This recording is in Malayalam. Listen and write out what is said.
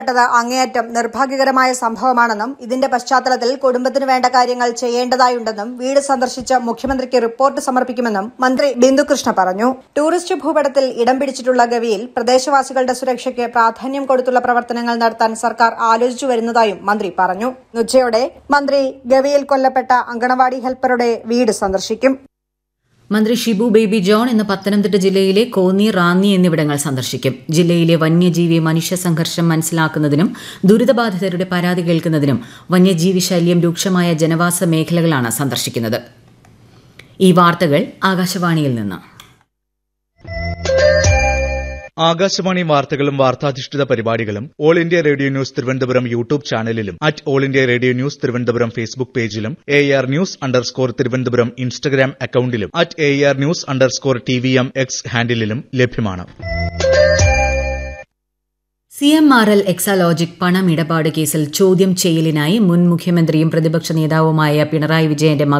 പ്പെട്ടത് അങ്ങേയറ്റം നിർഭാഗ്യകരമായ സംഭവമാണെന്നും ഇതിന്റെ പശ്ചാത്തലത്തിൽ കുടുംബത്തിന് വേണ്ട കാര്യങ്ങൾ ചെയ്യേണ്ടതായുണ്ടെന്നും വീട് സന്ദർശിച്ച് മുഖ്യമന്ത്രിക്ക് റിപ്പോർട്ട് സമർപ്പിക്കുമെന്നും മന്ത്രി ബിന്ദുകൃഷ്ണ പറഞ്ഞു ടൂറിസ്റ്റ് ഭൂപടത്തിൽ ഇടം പിടിച്ചിട്ടുള്ള ഗവിയിൽ പ്രദേശവാസികളുടെ സുരക്ഷയ്ക്ക് പ്രാധാന്യം കൊടുത്തുള്ള പ്രവർത്തനങ്ങൾ നടത്താൻ സർക്കാർ ആലോചിച്ചു വരുന്നതായും മന്ത്രി പറഞ്ഞു ഉച്ചയോടെ മന്ത്രി ഗവിയിൽ കൊല്ലപ്പെട്ട അങ്കണവാടി ഹെൽപ്പറുടെ വീട് സന്ദർശിക്കും മന്ത്രി ഷിബു ബേബി ജോൺ ഇന്ന് പത്തനംതിട്ട ജില്ലയിലെ കോന്നി റാന്നി എന്നിവിടങ്ങൾ സന്ദർശിക്കും ജില്ലയിലെ വന്യജീവി മനുഷ്യ സംഘർഷം മനസ്സിലാക്കുന്നതിനും ദുരിതബാധിതരുടെ പരാതി കേൾക്കുന്നതിനും വന്യജീവി ശല്യം രൂക്ഷമായ ജനവാസ മേഖലകളാണ് സന്ദർശിക്കുന്നത് ഈ വാർത്തകൾ ആകാശവാണിയിൽ നിന്ന് ആകാശവാണി വാർത്തകളും വാർത്താധിഷ്ഠിത പരിപാടികളും all India radio news Thiruvananthapuram YouTube ചാനലിലും at all India radio news Thiruvananthapuram Facebook പേജിലും A R news underscore Thiruvananthapuram Instagram അക്കൌണ്ടിലും at A R news underscore T V M X ഹാൻഡിലും ലഭ്യമാണ് C M R L Exalogic പണമിടപാട് കേസിൽ ചോദ്യം ചെയ്യലിനായി മുൻ മുഖ്യമന്ത്രിയും പ്രതിപക്ഷ നേതാവുമായ പിണറായി വിജയന്റെ